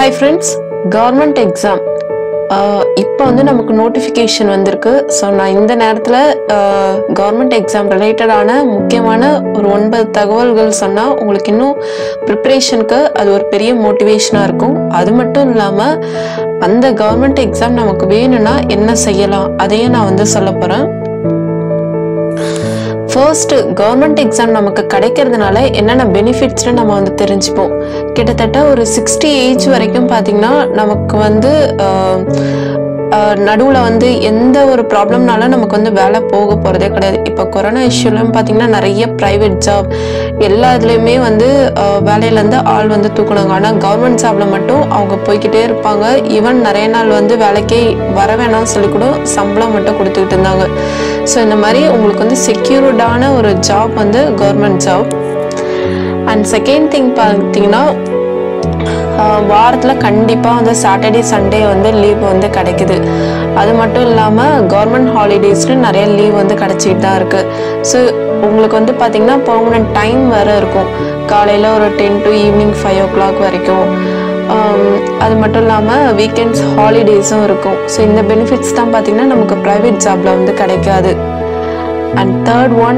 hi friends government exam இப்போ வந்து நமக்கு நோட்டிஃபிகேஷன் வந்திருக்கு ஸோ நான் இந்த நேரத்தில் கவர்மெண்ட் எக்ஸாம் ரிலேட்டடான முக்கியமான ஒரு ஒன்பது தகவல்கள் சொன்னால் உங்களுக்கு இன்னும் ப்ரிப்பரேஷனுக்கு அது ஒரு பெரிய மோட்டிவேஷனாக இருக்கும் அது மட்டும் இல்லாமல் அந்த கவர்மெண்ட் எக்ஸாம் நமக்கு வேணும்னா என்ன செய்யலாம் அதையும் நான் வந்து சொல்ல போகிறேன் ஃபர்ஸ்ட் கவர்மெண்ட் எக்ஸாம் நமக்கு கிடைக்கிறதுனால என்னென்ன பெனிஃபிட்ஸ்னு நம்ம வந்து தெரிஞ்சுப்போம் கிட்டத்தட்ட ஒரு சிக்ஸ்டி ஏஜ் வரைக்கும் பார்த்தீங்கன்னா நமக்கு வந்து நடுவில் வந்து எந்த ஒரு ப்ராப்ளம்னால நமக்கு வந்து வேலை போக போகிறதே கிடையாது இப்போ கொரோனா இஷ்யூலாம் பார்த்தீங்கன்னா நிறைய ப்ரைவேட் ஜாப் எல்லா இதுலேயுமே வந்து ஆஹ் வேலையிலேருந்து ஆள் வந்து தூக்குனாங்க ஆனால் கவர்மெண்ட் ஜாப்ல மட்டும் அவங்க போய்க்கிட்டே இருப்பாங்க ஈவன் நிறைய நாள் வந்து வேலைக்கே வர வேணாம்னு சொல்லி கூட சம்பளம் மட்டும் கொடுத்துக்கிட்டு இருந்தாங்க ஸோ இந்த மாதிரி உங்களுக்கு வந்து செக்யூர்டான ஒரு ஜாப் வந்து government job and second thing பார்த்தீங்கன்னா வாரத்தில் கண்டிப்பாக வந்து சாட்டர்டே சண்டே வந்து லீவ் வந்து கிடைக்குது அது மட்டும் இல்லாமல் கவர்மெண்ட் ஹாலிடேஸ்னு நிறைய லீவ் வந்து கிடைச்சிட்டு தான் இருக்குது ஸோ உங்களுக்கு வந்து பார்த்தீங்கன்னா பெர்மனன்ட் டைம் வேறு இருக்கும் காலையில் ஒரு ten to evening five o'clock வரைக்கும் ஆம், அது மட்டும் இல்லாமல் வீக்கெண்ட்ஸ் ஹாலிடேஸும் இருக்கும் ஸோ இந்த பெனிஃபிட்ஸ் தான் பார்த்தீங்கன்னா நமக்கு ப்ரைவேட் ஜாப்ல வந்து கிடைக்காது அண்ட் தேர்ட் ஒன்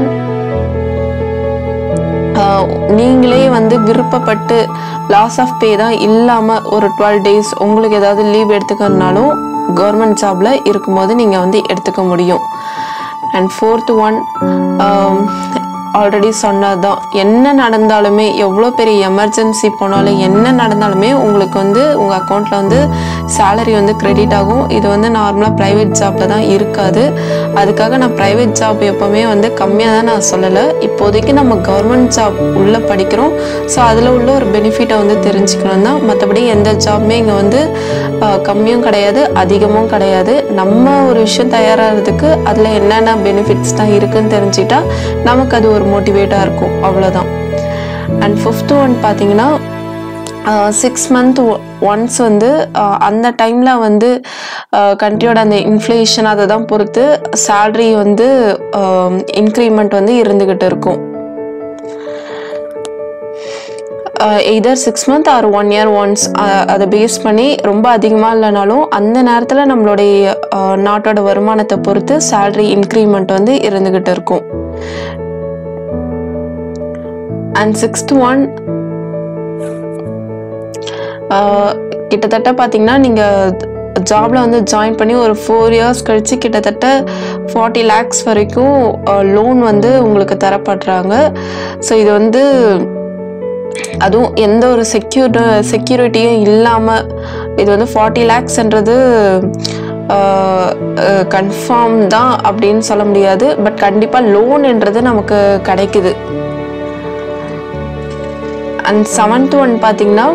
நீங்களே வந்து விருப்பப்பட்டு லாஸ் ஆஃப் பே தான் இல்லாமல் ஒரு டுவெல் டேஸ் உங்களுக்கு ஏதாவது லீவ் எடுத்துக்கிறதுனாலும் கவர்மெண்ட் ஜாப்ல இருக்கும்போது நீங்கள் வந்து எடுத்துக்க முடியும் அண்ட் ஃபோர்த் ஒன் ஆல்ரெடி சொன்னதுதான் என்ன நடந்தாலுமே எவ்வளோ பெரிய எமர்ஜென்சி போனாலும் என்ன நடந்தாலுமே உங்களுக்கு வந்து உங்கள் அக்கௌண்ட்டில் வந்து சேலரி வந்து கிரெடிட் ஆகும் இது வந்து நார்மலாக ப்ரைவேட் ஜாப்பில் தான் இருக்காது அதுக்காக நான் ப்ரைவேட் ஜாப் எப்போவுமே வந்து கம்மியாக தான் நான் சொல்லலை இப்போதைக்கு நம்ம கவர்மெண்ட் ஜாப் உள்ளே படிக்கிறோம் ஸோ அதில் உள்ள ஒரு பெனிஃபிட்டை வந்து தெரிஞ்சுக்கணும் தான் மற்றபடி எந்த ஜாப்புமே இங்கே வந்து ஆஹ், கம்மியும் கிடையாது அதிகமும் கிடையாது நம்ம ஒரு விஷயம் தயாராகிறதுக்கு அதில் என்னென்ன பெனிஃபிட்ஸ் தான் இருக்குன்னு தெரிஞ்சுட்டா நமக்கு அது ஒரு மோட்டிவேட்டாக இருக்கும் அவ்வளோதான் அண்ட் ஃபிஃப்த் ஒன் பார்த்தீங்கன்னா சிக்ஸ் மந்த் ஒன்ஸ் வந்து ஆஹ், அந்த டைமில் வந்து கண்ட்ரியோட அந்த இன்ஃப்ளேஷன் அதை தான் பொறுத்து சேல்ரி வந்து இன்க்ரிமெண்ட் வந்து இருந்துக்கிட்டு இருக்கும் either six month or one year once அதை பேஸ் பண்ணி ரொம்ப அதிகமாக இல்லைனாலும் அந்த நேரத்தில் நம்மளுடைய அஹ், நாட்டோட வருமானத்தை பொறுத்து சேல்ரி இன்க்ரிமெண்ட் வந்து இருந்துக்கிட்டு இருக்கும் அண்ட் சிக்ஸ்த் ஒன் கிட்டத்தட்ட பார்த்தீங்கன்னா நீங்கள் ஜாப்ல வந்து ஜாயின் பண்ணி ஒரு ஃபோர் இயர்ஸ் கழிச்சு கிட்டத்தட்ட ஃபார்ட்டி லேக்ஸ் வரைக்கும் லோன் வந்து உங்களுக்கு தரப்படுறாங்க ஸோ இது வந்து அதுவும் எந்த ஒரு செக்யூர் செக்யூரிட்டியும் இல்லாமல் இது வந்து ஃபார்ட்டி லேக்ஸ்ன்றது கன்ஃபார்ம் தான் அப்படின்னு சொல்ல முடியாது பட் கண்டிப்பாக லோன்ன்றது நமக்கு கிடைக்குது அண்ட் செவன்த் ஒன் பார்த்தீங்கன்னா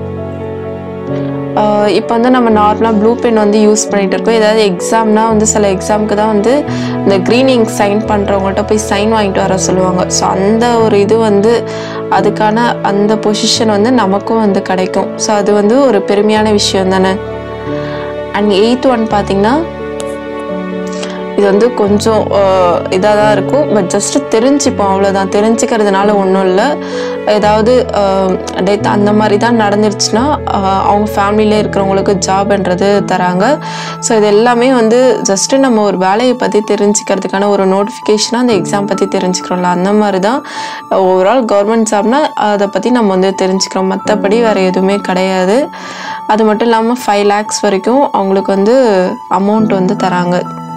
இப்போ வந்து நம்ம நார்மலாக ப்ளூ பென் வந்து யூஸ் பண்ணிட்டு இருக்கோம் ஏதாவது எக்ஸாம்னா வந்து சில எக்ஸாமுக்கு தான் வந்து இந்த க்ரீனிங் சைன் பண்ணுறவங்கள்ட்ட போய் சைன் வாங்கிட்டு வர சொல்லுவாங்க ஸோ அந்த ஒரு இது வந்து அதுக்கான அந்த பொசிஷன் வந்து நமக்கும் வந்து கிடைக்கும் ஸோ அது வந்து ஒரு பெருமையான விஷயம் தானே அண்ட் எயித் ஒன் பார்த்தீங்கன்னா இது வந்து கொஞ்சம் இதாக தான் இருக்கும் பட் ஜஸ்ட் தெரிஞ்சுப்போம் அவ்வளோதான் தெரிஞ்சுக்கிறதுனால ஒன்றும் இல்லை ஏதாவது டெத் அந்த மாதிரி தான் நடந்துருச்சுன்னா ஆஹ் அவங்க ஃபேமிலியிலே இருக்கிறவங்களுக்கு ஜாப்ன்றது தராங்க ஸோ இது எல்லாமே வந்து ஜஸ்ட்டு நம்ம ஒரு வேலையை பற்றி தெரிஞ்சுக்கிறதுக்கான ஒரு நோட்டிஃபிகேஷனாக அந்த எக்ஸாம் பற்றி தெரிஞ்சுக்கிறோம்ல அந்த மாதிரி தான் ஓவரால் கவர்மெண்ட் ஜாப்னா அதை பற்றி நம்ம வந்து தெரிஞ்சுக்கிறோம் மற்றபடி வேறு எதுவுமே கிடையாது அது மட்டும் இல்லாமல் ஃபைவ் லேக்ஸ் வரைக்கும் அவங்களுக்கு வந்து அமௌண்ட் வந்து தராங்க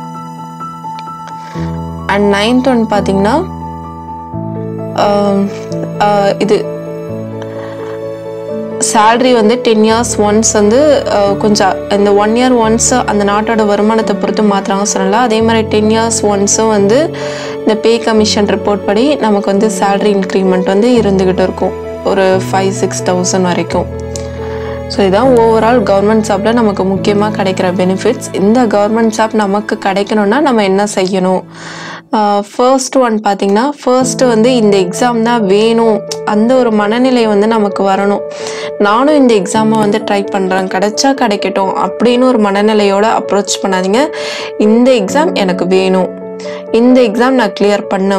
அண்ட் நைன்த் ஒன் பார்த்தீங்கன்னா ஆம், ஆஹ் இது சேல்ரி வந்து டென் இயர்ஸ் ஒன்ஸ் வந்து ஆஹ், கொஞ்சம் இந்த ஒன் இயர் ஒன்ஸ் அந்த நாட்டோட வருமானத்தை பொறுத்து மாற்றுறாங்க சொல்லலாம் அதே மாதிரி டென் இயர்ஸ் ஒன்ஸும் வந்து இந்த பே கமிஷன் ரிப்போர்ட் படி நமக்கு வந்து சேல்ரி இன்க்ரிமெண்ட் வந்து இருந்துக்கிட்டு இருக்கும் ஒரு ஃபைவ் சிக்ஸ் தௌசண்ட் வரைக்கும் ஸோ இதான் ஓவரால் கவர்மெண்ட் ஜாப்பில் நமக்கு முக்கியமாக கிடைக்கிற பெனிஃபிட்ஸ் இந்த கவர்மெண்ட் ஜாப் நமக்கு கிடைக்கணும்னா நம்ம என்ன செய்யணும் ஃபர்ஸ்ட் ஒன் பார்த்தீங்கன்னா ஃபர்ஸ்ட்டு வந்து இந்த எக்ஸாம் தான் வேணும் அந்த ஒரு மனநிலை வந்து நமக்கு வரணும் நானும் இந்த எக்ஸாமை வந்து ட்ரை பண்ணுறேன் கிடைச்சா கிடைக்கட்டும் அப்படின்னு ஒரு மனநிலையோட அப்ரோச் பண்ணாதீங்க இந்த எக்ஸாம் எனக்கு வேணும் இந்த எக்ஸாம் நான் கிளியர் பண்ணுவேன்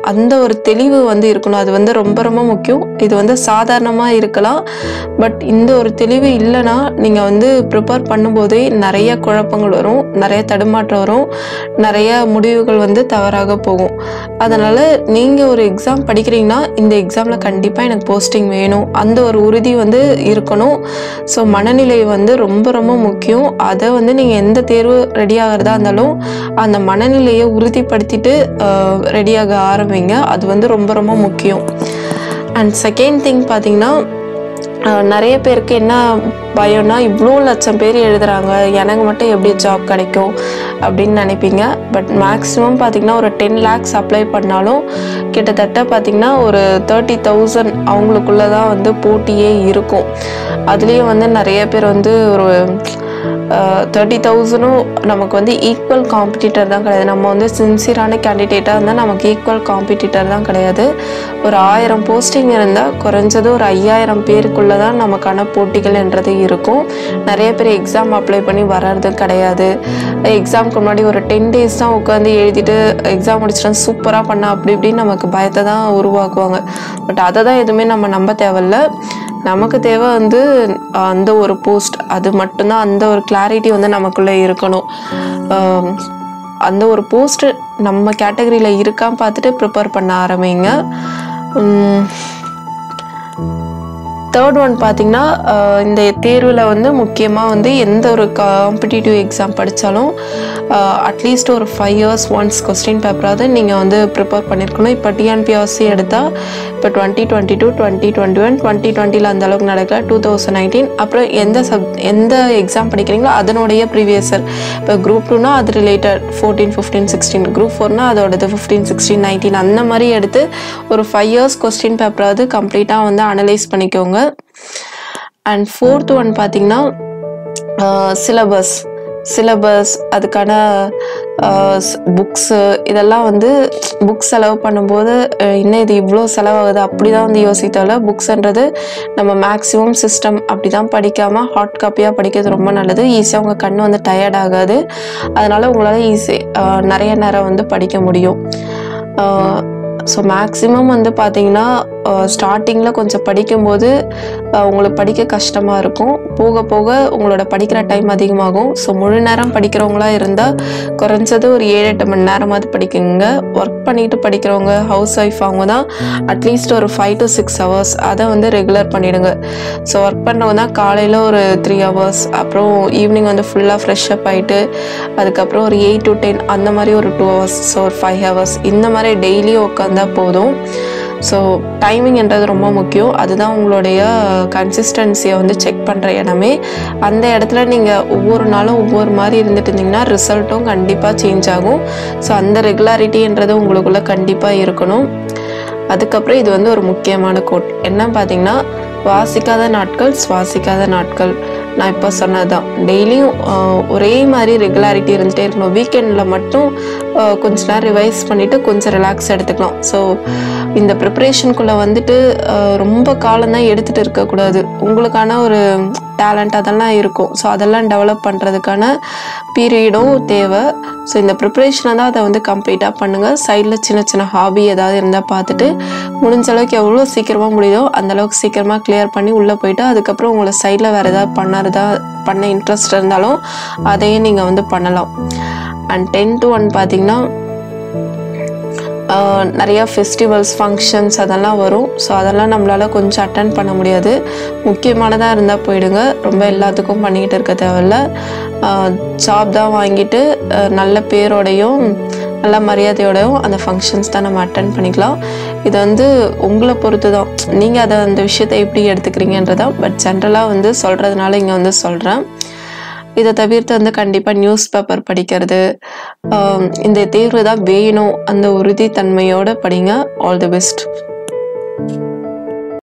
அந்த ஒரு தெளிவு வந்து இருக்கணும் அது வந்து ரொம்ப ரொம்ப முக்கியம் இது வந்து சாதாரணமாக இருக்கலாம் பட் இந்த ஒரு தெளிவு இல்லைன்னா நீங்கள் வந்து ப்ரிப்பேர் பண்ணும்போதே நிறைய குழப்பங்கள் வரும் நிறைய தடுமாற்றம் வரும் நிறைய முடிவுகள் வந்து தவறாக போகும் அதனால் நீங்கள் ஒரு எக்ஸாம் படிக்கிறீங்கன்னா இந்த எக்ஸாமில் கண்டிப்பாக எனக்கு போஸ்டிங் வேணும் அந்த ஒரு உறுதி வந்து இருக்கணும் ஸோ மனநிலை வந்து ரொம்ப ரொம்ப முக்கியம் அதை வந்து நீங்கள் எந்த தேர்வு ரெடி ஆகிறதா இருந்தாலும் அந்த மனநிலையை உறுதிப்படுத்திட்டு ரெடியாக ஆரம்பிங்க அது வந்து ரொம்ப ரொம்ப முக்கியம் அண்ட் செகண்ட் திங் பார்த்தீங்கன்னா அஹ், நிறைய பேருக்கு என்ன பயம்னா இவ்வளோ லட்சம் பேர் எழுதுறாங்க எனக்கு மட்டும் எப்படி ஜாப் கிடைக்கும் அப்படின்னு நினைப்பீங்க பட் மேக்ஸிமம் பார்த்தீங்கன்னா ஒரு டென் லேக்ஸ் அப்ளை பண்ணாலும் கிட்டத்தட்ட பார்த்தீங்கன்னா ஒரு தேர்ட்டி தௌசண்ட் அவங்களுக்குள்ள தான் வந்து போட்டியே இருக்கும் அதுலேயும் வந்து நிறைய பேர் வந்து ஒரு தேர்ட்டி தௌசண்டும் நமக்கு வந்து ஈக்குவல் காம்படிட்டர் தான் கிடையாது நம்ம வந்து சின்சியரான கேண்டிடேட்டாக இருந்தால் நமக்கு ஈக்குவல் காம்படிட்டர் தான் கிடையாது ஒரு ஆயிரம் போஸ்டிங் இருந்தால் குறைஞ்சது ஒரு ஐயாயிரம் பேருக்குள்ளே தான் நமக்கான போட்டிகள் என்றது இருக்கும் நிறைய பேர் எக்ஸாம் அப்ளை பண்ணி வர்றது கிடையாது எக்ஸாம்க்கு முன்னாடி ஒரு டென் டேஸ் தான் உட்காந்து எழுதிட்டு எக்ஸாம் முடிச்சிட்டு சூப்பராக பண்ண அப்படி இப்படின்னு நமக்கு பயத்தை தான் உருவாக்குவாங்க பட் அதை தான் எதுவுமே நம்ம நம்ப தேவையில்ல நமக்கு தேவை வந்து அஹ், அந்த ஒரு போஸ்ட் அது மட்டும்தான் அந்த ஒரு கிளாரிட்டி வந்து நமக்குள்ளே இருக்கணும் அஹ், அந்த ஒரு போஸ்ட் நம்ம கேட்டகரியில் இருக்கான்னு பார்த்துட்டு ப்ரிப்பேர் பண்ண ஆரம்பிங்க தேர்ட் ஒன் பார்த்தீங்கன்னா அஹ், இந்த தேர்வில் வந்து முக்கியமாக வந்து எந்த ஒரு காம்படிட்டிவ் எக்ஸாம் படித்தாலும் அட்லீஸ்ட் ஒரு ஃபைவ் இயர்ஸ் ஒன்ஸ் கொஸ்டின் பேப்பராவது நீங்கள் வந்து ப்ரிப்பேர் பண்ணியிருக்கணும் இப்போ டிஎன்பிஎஸ்சி எடுத்தால் இப்போ twenty twenty two twenty twenty one twenty டுவெண்ட்டியில் அந்த அளவுக்கு நடக்கல டூ தௌசண்ட் நைன்டீன் அப்புறம் எந்த சப் எந்த எக்ஸாம் படிக்கிறீங்களோ அதனுடைய ப்ரீவியஸ் இயர் இப்போ குரூப் டூனா அது related fourteen fifteen sixteen group ஃபோர்னா அதோடது ஃபிஃப்டீன் சிக்ஸ்டீன் நைன்டீன் அந்த மாதிரி எடுத்து ஒரு ஃபைவ் இயர்ஸ் கொஸ்டின் பேப்பராவது கம்ப்ளீட்டாக வந்து அனலைஸ் பண்ணிக்கோங்க அண்ட் ஃபோர்த் ஒன் பார்த்தீங்கன்னா சிலபஸ் சிலபஸ் அதுக்கான புக்ஸு இதெல்லாம் வந்து புக்ஸ் செலவு பண்ணும்போது அஹ், இன்னும் இது இவ்வளோ செலவாகுது அப்படி தான் வந்து யோசித்தால புக்ஸ்ன்றது நம்ம மேக்ஸிமம் சிஸ்டம் அப்படி தான் படிக்காமல் ஹார்ட் காப்பியாக படிக்கிறது ரொம்ப நல்லது ஈஸியாக உங்கள் கண் வந்து டயர்ட் ஆகாது அதனால் உங்களால் ஈஸி நிறைய நேரம் வந்து படிக்க முடியும் ஸோ மேக்ஸிமம் வந்து பார்த்தீங்கன்னா ஸ்டார்டிங்கில் கொஞ்சம் படிக்கும்போது அஹ், உங்களுக்கு படிக்க கஷ்டமாக இருக்கும் போக போக உங்களோட படிக்கிற டைம் அதிகமாகும் ஸோ முழு நேரம் படிக்கிறவங்களா இருந்தால் குறைஞ்சது ஒரு ஏழு எட்டு மணி நேரமாவது படிக்குங்க ஒர்க் பண்ணிட்டு படிக்கிறவங்க ஹவுஸ் ஒய்ஃப் அவங்க தான் அட்லீஸ்ட் ஒரு ஃபைவ் டு சிக்ஸ் ஹவர்ஸ் அதை வந்து ரெகுலர் பண்ணிடுங்க ஸோ ஒர்க் பண்ணுறவங்க தான் காலையில் ஒரு த்ரீ ஹவர்ஸ் அப்புறம் ஈவினிங் வந்து ஃபுல்லாக ஃப்ரெஷ் அப் ஆகிட்டு அதுக்கப்புறம் ஒரு எயிட் டு டென் அந்த மாதிரி ஒரு டூ ஹவர்ஸ் ஸோ ஒரு ஃபைவ் ஹவர்ஸ் இந்த மாதிரி டெய்லியும் உட்காந்தா போதும் ஸோ டைமிங்ன்றது ரொம்ப முக்கியம் அதுதான் உங்களுடைய கன்சிஸ்டன்சியை வந்து செக் பண்ணுற இடமே அந்த இடத்துல நீங்கள் ஒவ்வொரு நாளும் ஒவ்வொரு மாதிரி இருந்துட்டு இருந்தீங்கன்னா ரிசல்ட்டும் கண்டிப்பாக சேஞ்ச் ஆகும் ஸோ அந்த ரெகுலாரிட்டின்றது உங்களுக்குள்ள கண்டிப்பாக இருக்கணும் அதுக்கப்புறம் இது வந்து ஒரு முக்கியமான கோட் என்ன பார்த்தீங்கன்னா வாசிக்காத நாட்கள் சுவாசிக்காத நாட்கள் நான் இப்போ சொன்னது தான் டெய்லியும் ஒரே மாதிரி ரெகுலாரிட்டி இருந்துகிட்டே இருக்கணும் வீக்கெண்டில் மட்டும் ஆஹ், கொஞ்ச நேரம் ரிவைஸ் பண்ணிவிட்டு கொஞ்சம் ரிலாக்ஸ் எடுத்துக்கலாம் ஸோ இந்த ப்ரிப்பரேஷனுக்குள்ளே வந்துட்டு ஆஹ், ரொம்ப காலம் தான் எடுத்துகிட்டு இருக்கக்கூடாது உங்களுக்கான ஒரு டேலண்ட் அதெல்லாம் இருக்கும் ஸோ அதெல்லாம் டெவலப் பண்ணுறதுக்கான பீரியடும் தேவை ஸோ இந்த ப்ரிப்பரேஷனை தான் அதை வந்து கம்ப்ளீட்டாக பண்ணுங்கள் சைடில் சின்ன சின்ன ஹாபி ஏதாவது இருந்தால் பார்த்துட்டு முடிஞ்ச அளவுக்கு எவ்வளோ சீக்கிரமாக முடியுதோ அந்த அளவுக்கு சீக்கிரமாக கிளியர் பண்ணி உள்ளே போயிட்டு அதுக்கப்புறம் உங்களை சைடில் வேறு ஏதாவது பண்ணறதா பண்ண இன்ட்ரெஸ்ட் இருந்தாலும் அதையும் நீங்கள் வந்து பண்ணலாம் அண்ட் டென்த்து ஒன் பார்த்தீங்கன்னா ஆஹ், நிறைய ஃபெஸ்டிவல்ஸ் ஃபங்க்ஷன்ஸ் அதெல்லாம் வரும் ஸோ அதெல்லாம் நம்மளால் கொஞ்சம் அட்டன் பண்ண முடியாது முக்கியமானதாக இருந்தால் போயிடுங்க ரொம்ப எல்லாத்துக்கும் பண்ணிக்கிட்டு இருக்க தேவையில்ல ஜாப் தான் வாங்கிட்டு ஆஹ், நல்ல பேரோடையும் நல்ல மரியாதையோடையும் அந்த ஃபங்க்ஷன்ஸ் தான் நம்ம அட்டன் பண்ணிக்கலாம் இது வந்து உங்களை பொறுத்து தான் நீங்கள் அதை அந்த விஷயத்தை எப்படி எடுத்துக்கிறீங்கன்றதான் பட் ஜென்ரலாக வந்து சொல்கிறதுனால இங்கே வந்து சொல்கிறேன் இதை தவிர்த்து வந்து கண்டிப்பாக நியூஸ் பேப்பர் படிக்கிறது ஆம், இந்த தேர்வு தான் வேணும் அந்த உறுதித்தன்மையோட படிங்க ஆல் தி பெஸ்ட்